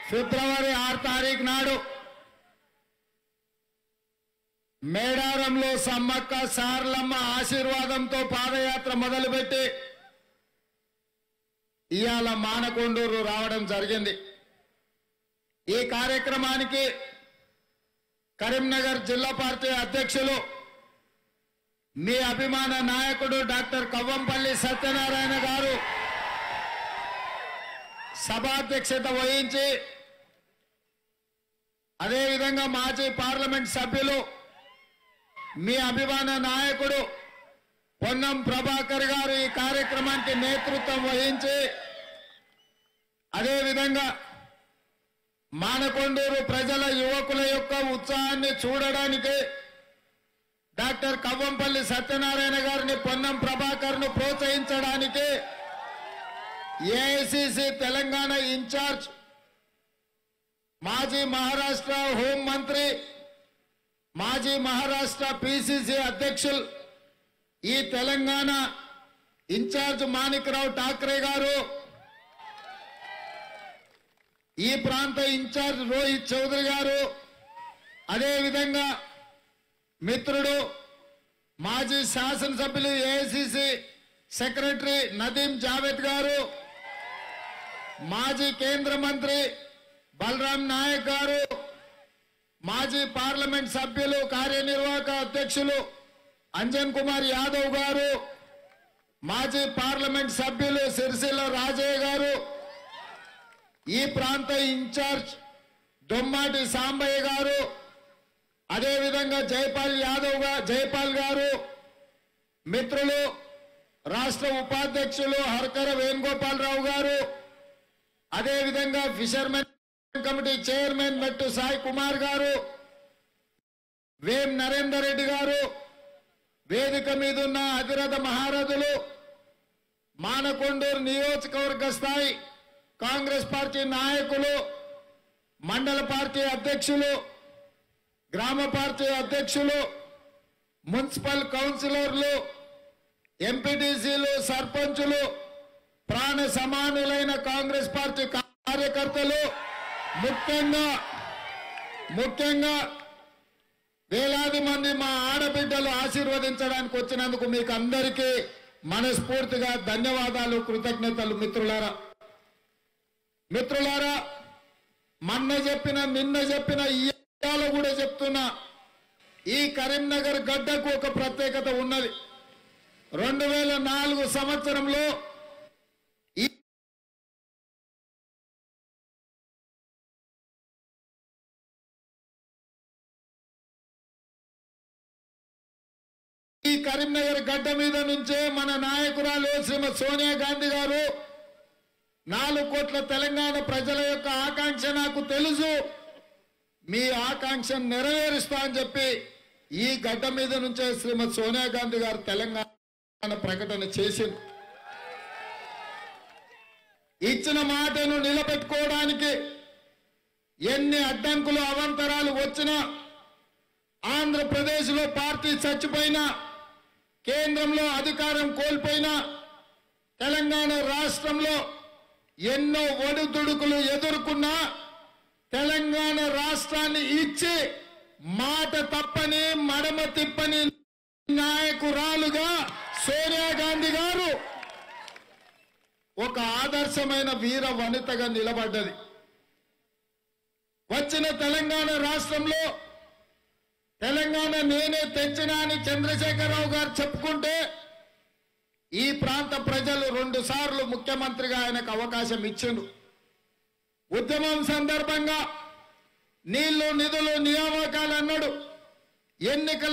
ఫిబ్రవరి ఆరు తారీఖు నాడు మేడారంలో సమ్మక్క సారలమ్మ ఆశీర్వాదంతో పాదయాత్ర మొదలుపెట్టి ఇవాళ మానకొండూరు రావడం జరిగింది ఈ కార్యక్రమానికి కరీంనగర్ జిల్లా పార్టీ అధ్యక్షులు మీ అభిమాన నాయకుడు డాక్టర్ కవ్వంపల్లి సత్యనారాయణ గారు సభాధ్యక్షత వహించి అదేవిధంగా మాజీ పార్లమెంట్ సభ్యులు మీ అభిమాన నాయకుడు పొన్నం ప్రభాకర్ గారు ఈ కార్యక్రమానికి నేతృత్వం వహించి అదేవిధంగా మానకొండూరు ప్రజల యువకుల యొక్క ఉత్సాహాన్ని చూడడానికి డాక్టర్ కవ్వంపల్లి సత్యనారాయణ గారిని పొన్నం ప్రభాకర్ ను ప్రోత్సహించడానికి ఏఐసిసి తెలంగాణ ఇన్ఛార్జ్ మాజీ మహారాష్ట్ర హోం మంత్రి మాజీ మహారాష్ట్ర పిసిసి అధ్యక్షులు ఈ తెలంగాణ ఇన్ఛార్జ్ మాణిక్రావు ఠాక్రే గారు ఈ ప్రాంత ఇన్ఛార్జ్ రోహిత్ చౌదరి గారు అదేవిధంగా మిత్రుడు మాజీ శాసనసభ్యులు ఏఐసిసి సెక్రటరీ నదీం జావేద్ గారు మాజీ కేంద్ర మంత్రి బలరాం నాయక్ గారు మాజీ పార్లమెంట్ సభ్యులు కార్యనిర్వాహక అధ్యక్షులు అంజన్ కుమార్ యాదవ్ గారు మాజీ పార్లమెంట్ సభ్యులు సిరిసిల్ల రాజయ్య గారు ఈ ప్రాంత ఇన్ఛార్జ్ దొమ్మాటి సాంబయ్య గారు అదేవిధంగా జైపాల్ యాదవ్ గా జైపాల్ గారు మిత్రులు రాష్ట్ర ఉపాధ్యక్షులు హర్కర వేణుగోపాలరావు గారు అదేవిధంగా ఫిషర్మెన్ కమిటీ చైర్మన్ మెట్టు సాయి కుమార్ గారు వేం నరేందర్ రెడ్డి గారు వేదిక మీద ఉన్న అధిరథ మహారథులు మానకొండూరు నియోజకవర్గ స్థాయి కాంగ్రెస్ పార్టీ నాయకులు మండల పార్టీ అధ్యక్షులు గ్రామ పార్టీ అధ్యక్షులు మున్సిపల్ కౌన్సిలర్లు ఎంపీటీసీలు సర్పంచులు ప్రాణ సమానులైన కాంగ్రెస్ పార్టీ కార్యకర్తలు ముఖ్యంగా ముఖ్యంగా వేలాది మంది మా ఆడబిడ్డలు ఆశీర్వదించడానికి వచ్చినందుకు మీకు అందరికీ మనస్ఫూర్తిగా ధన్యవాదాలు కృతజ్ఞతలు మిత్రులారా మిత్రులారా మొన్న చెప్పిన నిన్న చెప్పిన ఇవాళ కూడా చెప్తున్నా ఈ కరీంనగర్ గడ్డకు ఒక ప్రత్యేకత ఉన్నది రెండు వేల నాలుగు సంవత్సరంలో ఈ ఈ కరీంనగర్ గడ్డ మీద నుంచే మన నాయకురాలు శ్రీమతి సోనియా గాంధీ గారు నాలుగు కోట్ల తెలంగాణ ప్రజల యొక్క ఆకాంక్ష నాకు తెలుసు మీ ఆకాంక్ష నెరవేరుస్తా అని చెప్పి ఈ గడ్డ మీద నుంచే శ్రీమతి సోనియా గాంధీ గారు తెలంగాణ ప్రకటన చేసింది ఇచ్చిన మాటను నిలబెట్టుకోవడానికి ఎన్ని అడ్డంకులు అవంతరాలు వచ్చినా ఆంధ్రప్రదేశ్లో పార్టీ చచ్చిపోయినా కేంద్రంలో అధికారం కోల్పోయినా తెలంగాణ రాష్ట్రంలో ఎన్నో ఒడిదుడుకులు ఎదుర్కొన్నా తెలంగాణ రాష్ట్రాన్ని ఇచ్చి మాట తప్పని మడమ తిప్పని నాయకురాలుగా సోనియా గాంధీ గారు ఒక ఆదర్శమైన వీర వనితగా నిలబడ్డది వచ్చిన తెలంగాణ రాష్ట్రంలో తెలంగాణ నేనే తెచ్చినా అని చంద్రశేఖరరావు గారు చెప్పుకుంటే ఈ ప్రాంత ప్రజలు రెండు సార్లు ముఖ్యమంత్రిగా ఆయనకు అవకాశం ఇచ్చిండు ఉద్యమం సందర్భంగా నీళ్లు నిధులు నియామకాలు అన్నాడు ఎన్నికల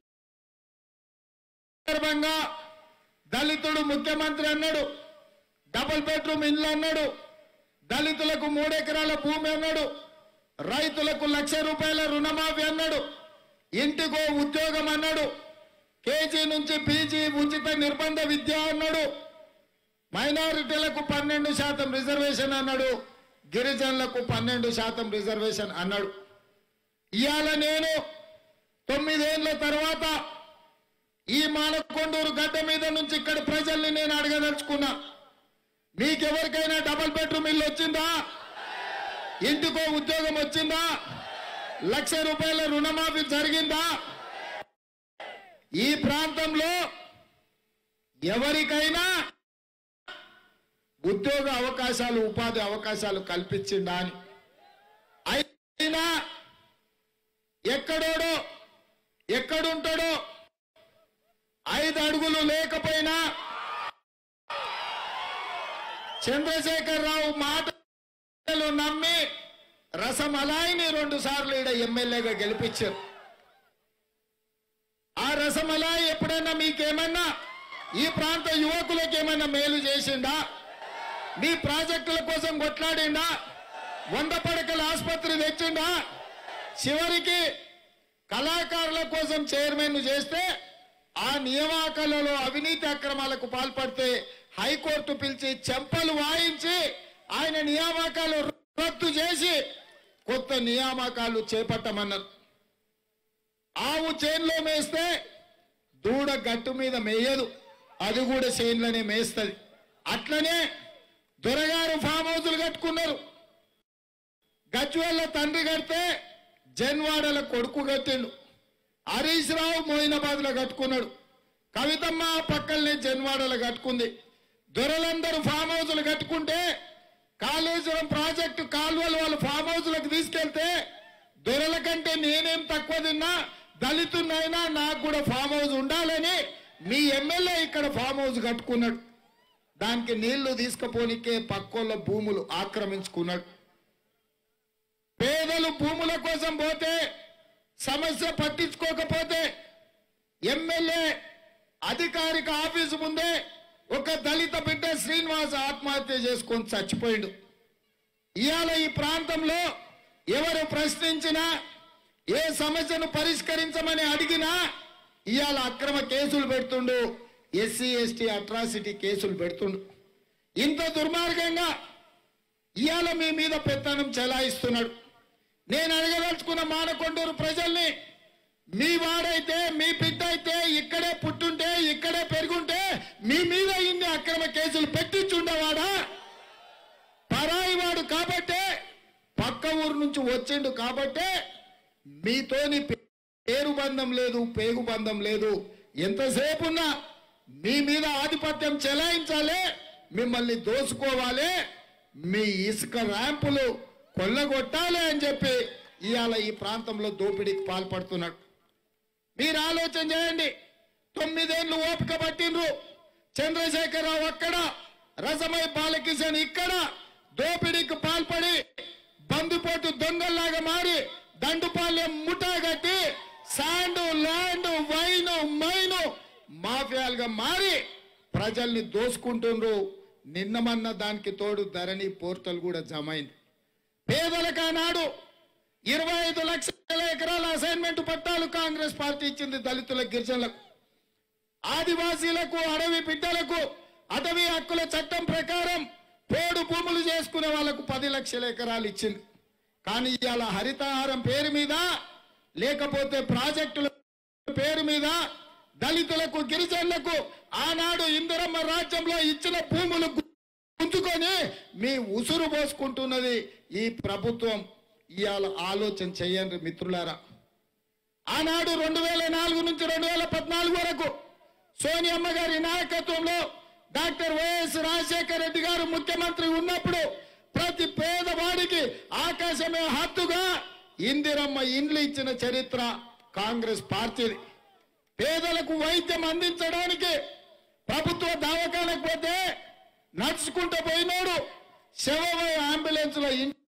సందర్భంగా దళితుడు ముఖ్యమంత్రి అన్నాడు డబుల్ బెడ్రూమ్ ఇల్లు అన్నాడు దళితులకు మూడెకరాల భూమి అన్నాడు రైతులకు లక్ష రూపాయల రుణమాఫీ అన్నాడు ఇంటికో ఉద్యోగం అన్నాడు కేజీ నుంచి పీజీ ఉచిత నిర్బంధ విద్య అన్నాడు మైనారిటీలకు పన్నెండు శాతం రిజర్వేషన్ అన్నాడు గిరిజనులకు పన్నెండు శాతం రిజర్వేషన్ అన్నాడు ఇవాళ నేను తొమ్మిదేళ్ల తర్వాత ఈ మానకొండూరు గడ్డ మీద నుంచి ఇక్కడ ప్రజల్ని నేను అడగదలుచుకున్నా మీకెవరికైనా డబుల్ బెడ్రూమ్ ఇల్లు వచ్చిందా ఇంటికో ఉద్యోగం వచ్చిందా లక్ష రూపాయల రుణమాఫీ జరిగిందా ఈ ప్రాంతంలో ఎవరికైనా ఉద్యోగ అవకాశాలు ఉపాధి అవకాశాలు కల్పించిందా అని అయినా ఎక్కడోడో ఎక్కడుంటాడో ఐదు అడుగులు లేకపోయినా చంద్రశేఖర్ రావు మాటలు నమ్మి రసమలాయిని రెండు సార్లు ఈడ ఎమ్మెల్యేగా గెలిపించారు ఆ రసమలాయి ఎప్పుడైనా మీకేమన్నా ఈ ప్రాంత యువకులకు ఏమైనా మేలు చేసిందా మీ ప్రాజెక్టుల కోసం కొట్లాడిందా వంద పడకల ఆసుపత్రి తెచ్చిందా చివరికి కళాకారుల కోసం చైర్మన్ చేస్తే ఆ నియామకాలలో అవినీతి అక్రమాలకు పాల్పడితే హైకోర్టు పిలిచి చెంపలు వాయించి ఆయన నియామకాలు రద్దు చేసి కొత్త నియామకాలు చేపట్టమన్నారు ఆవు చేన్లో మేస్తే దూడ గట్టు మీద మేయదు అది కూడా చేన్లోనే మేస్తుంది అట్లనే దొరగారు ఫామ్ హౌసులు కట్టుకున్నారు గజ్వల్ల తండ్రి కడితే జన్వాడల కొడుకు కట్టిండు హరీష్ రావు మోయినాబాద్ లో కట్టుకున్నాడు కవితమ్మ పక్కనే జన్వాడలో కట్టుకుంది దొరలందరూ ఫామ్ హౌసులు కట్టుకుంటే కాళేశ్వరం ప్రాజెక్టు కాలువలు వాళ్ళు ఫామ్ హౌసులకు తీసుకెళ్తే దొరల కంటే నేనేం తక్కువ తిన్నా దళితున్నైనా నాకు కూడా ఫామ్ హౌస్ ఉండాలని మీ ఎమ్మెల్యే ఇక్కడ ఫామ్ హౌస్ కట్టుకున్నాడు దానికి నీళ్లు తీసుకుపోనికే పక్కోళ్ళ భూములు ఆక్రమించుకున్నాడు పేదలు భూముల కోసం పోతే సమస్య పట్టించుకోకపోతే ఎమ్మెల్యే అధికారిక ఆఫీసు ముందే ఒక దళిత బిడ్డ శ్రీనివాస్ ఆత్మహత్య చేసుకొని చచ్చిపోయిండు ఇవాళ ఈ ప్రాంతంలో ఎవరు ప్రశ్నించినా ఏ సమస్యను పరిష్కరించమని అడిగినా ఇవాళ అక్రమ కేసులు పెడుతుండు ఎస్సీ ఎస్టీ అట్రాసిటీ కేసులు పెడుతుండు ఇంత దుర్మార్గంగా ఇవాళ మీ మీద పెత్తనం చెలాయిస్తున్నాడు నేను అడగదలుచుకున్న మానకొండూరు ప్రజల్ని మీ వాడైతే మీ బిడ్డ అయితే ఇక్కడే పుట్టుంటే ఇక్కడే పెరుగుంటే మీ మీద ఇన్ని అక్రమ కేసులు పెట్టించుండేవాడా పరాయి వాడు కాబట్టే పక్క ఊరు నుంచి వచ్చిండు కాబట్టే మీతోని పేరు బంధం లేదు పేగు బంధం లేదు ఎంతసేపు ఉన్నా మీ మీద ఆధిపత్యం చెలాయించాలి మిమ్మల్ని దోసుకోవాలి మీ ఇసుక ర్యాంపులు కొల్లగొట్టాలి అని చెప్పి ఇవాళ ఈ ప్రాంతంలో దోపిడీకి పాల్పడుతున్నాడు మీరు ఆలోచన చేయండి తొమ్మిదేళ్లు ఓపిక పట్టిండ్రు చంద్రశేఖరరావు అక్కడ రసమై బాలకిషన్ ఇక్కడ దోపిడీకి పాల్పడి బందుపోటు దొంగల్లాగా మారి దండుపాలెం ముఠా కట్టి శాండ్ ల్యాండ్ వైన్ మైను మాఫియాలుగా మారి ప్రజల్ని దోసుకుంటుండ్రు నిన్నమన్న దానికి తోడు ధరణి పోర్టల్ కూడా జమ అయింది పేదలకు ఆనాడు ఇరవై ఐదు లక్షల ఎకరాల అసైన్మెంట్ పట్టాలు కాంగ్రెస్ పార్టీ ఇచ్చింది దళితుల గిరిజనులకు ఆదివాసీలకు అడవి బిడ్డలకు అటవీ హక్కుల చట్టం ప్రకారం పోడు భూములు చేసుకునే వాళ్ళకు పది లక్షల ఎకరాలు ఇచ్చింది కానీ ఇవాళ హరితహారం పేరు మీద లేకపోతే ప్రాజెక్టుల పేరు మీద దళితులకు గిరిజనులకు ఆనాడు ఇందిరమ్మ రాజ్యంలో ఇచ్చిన భూములు గుంజుకొని మీ ఉసురు పోసుకుంటున్నది ఈ ప్రభుత్వం ఇవాళ ఆలోచన చేయండి మిత్రులారా ఆనాడు రెండు వేల నాలుగు నుంచి రెండు వేల పద్నాలుగు వరకు సోనియమ్మ గారి నాయకత్వంలో డాక్టర్ వైఎస్ రాజశేఖర రెడ్డి గారు ముఖ్యమంత్రి ఉన్నప్పుడు ప్రతి పేదవాడికి ఆకాశమే హత్తుగా ఇందిరమ్మ ఇండ్లు ఇచ్చిన చరిత్ర కాంగ్రెస్ పార్టీది పేదలకు వైద్యం అందించడానికి ప్రభుత్వ దవాఖానకు పోతే నడుచుకుంటూ పోయినాడు శవమై అంబులెన్స్ లో ఇన్-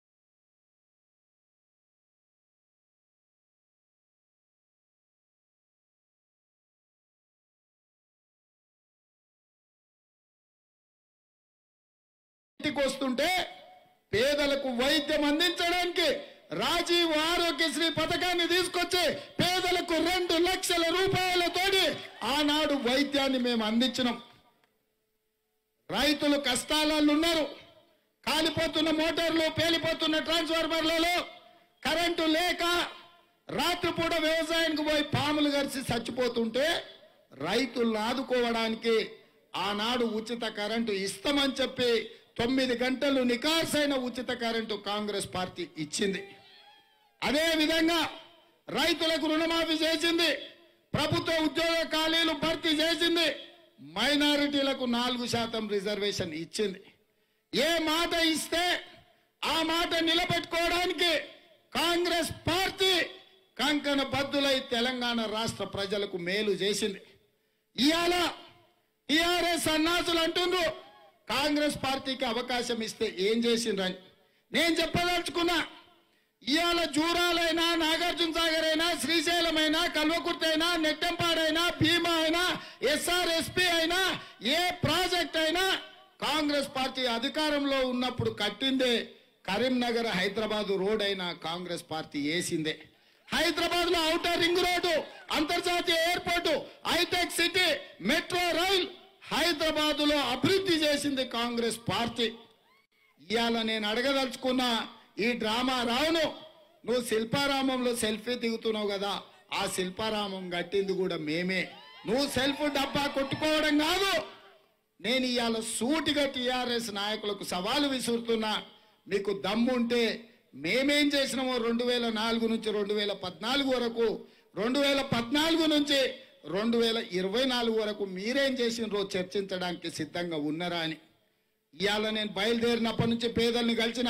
ఇంటికి వస్తుంటే పేదలకు వైద్యం అందించడానికి రాజీవ్ ఆరోగ్యశ్రీ పథకాన్ని తీసుకొచ్చి పేదలకు రెండు లక్షల రూపాయలతోటి ఆనాడు వైద్యాన్ని మేము అందించినాం రైతులు కష్టాలలో ఉన్నారు కాలిపోతున్న మోటార్లు పేలిపోతున్న ట్రాన్స్ఫార్మర్లలో కరెంటు లేక రాత్రిపూట వ్యవసాయానికి పోయి పాములు గరిచి చచ్చిపోతుంటే రైతులను ఆదుకోవడానికి ఆనాడు ఉచిత కరెంటు ఇస్తామని చెప్పి తొమ్మిది గంటలు నికార్సైన ఉచిత కరెంటు కాంగ్రెస్ పార్టీ ఇచ్చింది అదే విధంగా రైతులకు రుణమాఫీ చేసింది ప్రభుత్వ ఉద్యోగ ఖాళీలు భర్తీ చేసింది మైనారిటీలకు నాలుగు శాతం రిజర్వేషన్ ఇచ్చింది ఏ మాట ఇస్తే ఆ మాట నిలబెట్టుకోవడానికి కాంగ్రెస్ పార్టీ కంకణ బద్దులై తెలంగాణ రాష్ట్ర ప్రజలకు మేలు చేసింది ఇవాళ టిఆర్ఎస్ అన్నాసులు అంటుండ్రు కాంగ్రెస్ పార్టీకి అవకాశం ఇస్తే ఏం చేసిండ్రని నేను చెప్పదలుచుకున్నా ఇవాళ జూరాలైనా నాగార్జున సాగర్ అయినా శ్రీశైలమైనా కల్వకుర్తి అయినా నెట్టంపాడైనా భీమా అయినా ఎస్ఆర్ఎస్పి అయినా ఏ ప్రాజెక్ట్ అయినా కాంగ్రెస్ పార్టీ అధికారంలో ఉన్నప్పుడు కట్టిందే కరీంనగర్ హైదరాబాద్ రోడ్ అయినా కాంగ్రెస్ పార్టీ వేసిందే హైదరాబాద్ లో ఔటర్ రింగ్ రోడ్డు అంతర్జాతీయ airport hitech city metro rail Hyderabad లో అభివృద్ధి చేసింది కాంగ్రెస్ పార్టీ ఇవాళ నేను అడగదలుచుకున్న ఈ డ్రామా రావును నువ్వు శిల్పారామంలో సెల్ఫీ దిగుతున్నావు కదా ఆ శిల్పారామం కట్టింది కూడా మేమే నువ్వు సెల్ఫ్ డబ్బా కొట్టుకోవడం కాదు నేను ఇవాళ సూటిగా టిఆర్ఎస్ నాయకులకు సవాలు విసురుతున్నా మీకు దమ్ముంటే మేమేం చేసినామో రెండు వేల నాలుగు నుంచి రెండు వేల పద్నాలుగు వరకు రెండు వేల పద్నాలుగు నుంచి రెండు వేల ఇరవై నాలుగు వరకు మీరేం చేసినరో చర్చించడానికి సిద్ధంగా ఉన్నారా అని ఇవాళ నేను బయలుదేరినప్పటి నుంచి పేదల్ని కలిసిన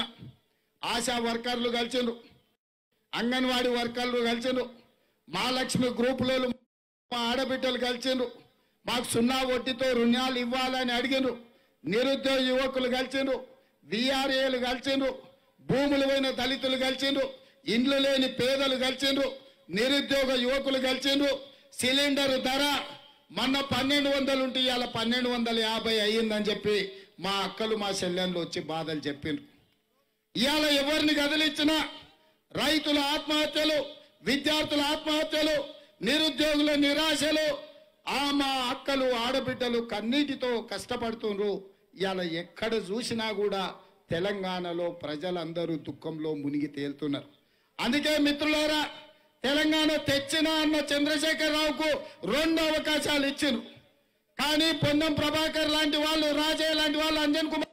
ఆశా వర్కర్లు కలిసిండ్రు అంగన్వాడీ వర్కర్లు కలిసిండ్రు మహాలక్ష్మి గ్రూపులలో మా ఆడబిడ్డలు కలిసిండ్రు మాకు సున్నా వడ్డీతో రుణాలు ఇవ్వాలని అడిగిండ్రు నిరుద్యోగ యువకులు కలిసిండ్రు విఆర్ఏలు కలిసిండ్రు భూములు పోయిన దళితులు కలిసిండ్రు ఇండ్లు లేని పేదలు కలిసిండ్రు నిరుద్యోగ యువకులు కలిసిండ్రు సిలిండర్ ధర మొన్న పన్నెండు వందలు ఉంటే ఇవాళ పన్నెండు వందల యాభై అయ్యిందని చెప్పి మా అక్కలు మా చెల్లెళ్ళు వచ్చి బాధలు చెప్పిండ్రు ఇవాళ ఎవరిని కదిలించినా రైతుల ఆత్మహత్యలు విద్యార్థుల ఆత్మహత్యలు నిరుద్యోగుల నిరాశలు ఆ మా అక్కలు ఆడబిడ్డలు కన్నీటితో కష్టపడుతుండ్రు ఇవాళ ఎక్కడ చూసినా కూడా తెలంగాణలో ప్రజలందరూ దుఃఖంలో మునిగి తేలుతున్నారు అందుకే మిత్రులారా తెలంగాణ తెచ్చిన అన్న చంద్రశేఖరరావుకు రెండు అవకాశాలు ఇచ్చిండ్రు కానీ పొన్నం ప్రభాకర్ లాంటి వాళ్ళు రాజయ్య లాంటి వాళ్ళు అంజన్ కుమార్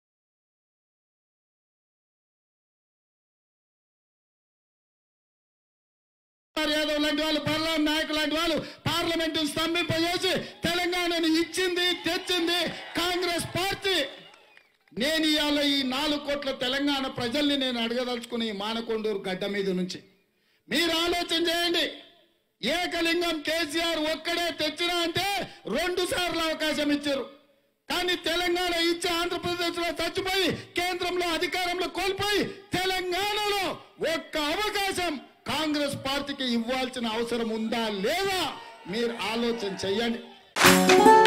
యాదవ్ లాంటి వాళ్ళు బల్లాం నాయక్ లాంటి వాళ్ళు పార్లమెంట్ స్తంభింపజేసి తెలంగాణను ఇచ్చింది తెచ్చింది కాంగ్రెస్ పార్టీ నేను ఇవాళ ఈ నాలుగు కోట్ల తెలంగాణ ప్రజల్ని నేను అడగదలుచుకుని ఈ మానకొండూరు గడ్డ మీద నుంచి మీరు ఆలోచన చేయండి ఏకలింగం కేసీఆర్ ఒక్కడే తెచ్చినా అంటే రెండు సార్లు అవకాశం ఇచ్చారు కానీ తెలంగాణ ఇచ్చి ఆంధ్రప్రదేశ్ లో చచ్చిపోయి కేంద్రంలో అధికారంలో కోల్పోయి తెలంగాణలో ఒక్క అవకాశం కాంగ్రెస్ పార్టీకి ఇవ్వాల్సిన అవసరం ఉందా లేదా మీరు ఆలోచన చెయ్యండి